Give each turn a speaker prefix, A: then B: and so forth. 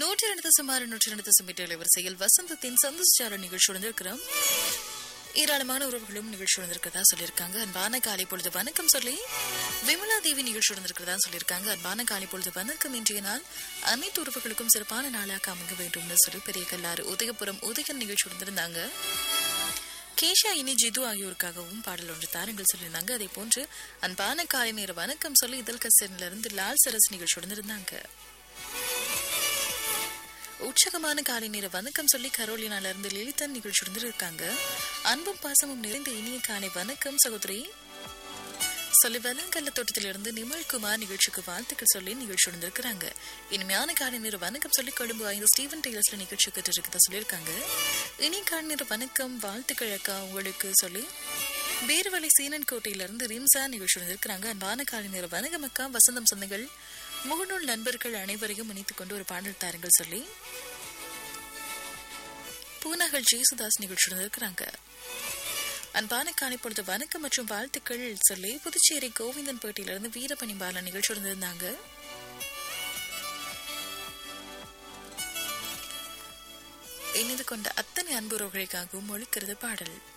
A: நூற்றி ரெண்டு சுமார் நூற்றி ரெண்டு சுமிட்டு வரிசையில் வசந்தத்தின் சந்தோஷார நிகழ்ச்சியுடன் இருக்கிறோம் ஏராளமான உறவுகளும் நிகழ்ச்சி வந்திருக்கிறதா சொல்லியிருக்காங்க அன்பான காலை பொழுது வணக்கம் சொல்லி விமலா தேவி நிகழ்ச்சி வந்திருக்கிறதா சொல்லியிருக்காங்க அன்பான காலை பொழுது வணக்கம் இன்றைய நாள் அனைத்து உறவுகளுக்கும் சிறப்பான நாளாக அமைங்க வேண்டும்னு சொல்லி பெரிய கல்லாறு உதயபுரம் உதயன் நிகழ்ச்சி வந்திருந்தாங்க கேஷா இனி ஜிது ஆகியோருக்காகவும் பாடல் ஒன்று தாருங்கள் சொல்லியிருந்தாங்க அதே போன்று அன்பான காலை நேர வணக்கம் சொல்லி இதழ் கசன்ல இருந்து லால் சரஸ் நிகழ்ச்சி வந்திருந்தாங்க உற்சகமான காலை நேர வணக்கம் சொல்லி கரோலினால இருந்து லலிதன் நிகழ்ச்சி இருந்திருக்காங்க அன்பும் பாசமும் நிறைந்த இனிய காலை வணக்கம் சகோதரி சொல்லி வெள்ளங்கல்ல தோட்டத்திலிருந்து நிமல்குமார் நிகழ்ச்சிக்கு வாழ்த்துக்கள் சொல்லி நிகழ்ச்சி இருந்திருக்கிறாங்க இனிமையான காலை நேர வணக்கம் சொல்லி கொழும்பு ஐந்து ஸ்டீவன் டெய்லர்ஸ்ல நிகழ்ச்சி கேட்டு இருக்கதா சொல்லியிருக்காங்க இனி காலை நேர வணக்கம் வாழ்த்துக்கள் அக்கா உங்களுக்கு சொல்லி பேருவலை சீனன் கோட்டையிலிருந்து ரிம்சா நிகழ்ச்சி இருந்திருக்கிறாங்க அன்பான காலை நேர வணக்கம் அக்கா வசந்தம் சொந்தங்கள் முகநூல் நண்பர்கள் அனைவரையும் இணைத்துக் கொண்டு ஒரு பாடல் தாருங்கள் சொல்லி பூனகல் ஜேசுதாஸ் நிகழ்ச்சியுடன் இருக்கிறாங்க அன்பான காலை பொழுது வணக்கம் மற்றும் வாழ்த்துக்கள் சொல்லி புதுச்சேரி கோவிந்தன் பேட்டையிலிருந்து வீரப்பணி பாலன் நிகழ்ச்சியுடன் இருந்தாங்க இணைந்து கொண்ட அத்தனை அன்புறவுகளுக்காகவும் ஒழிக்கிறது பாடல்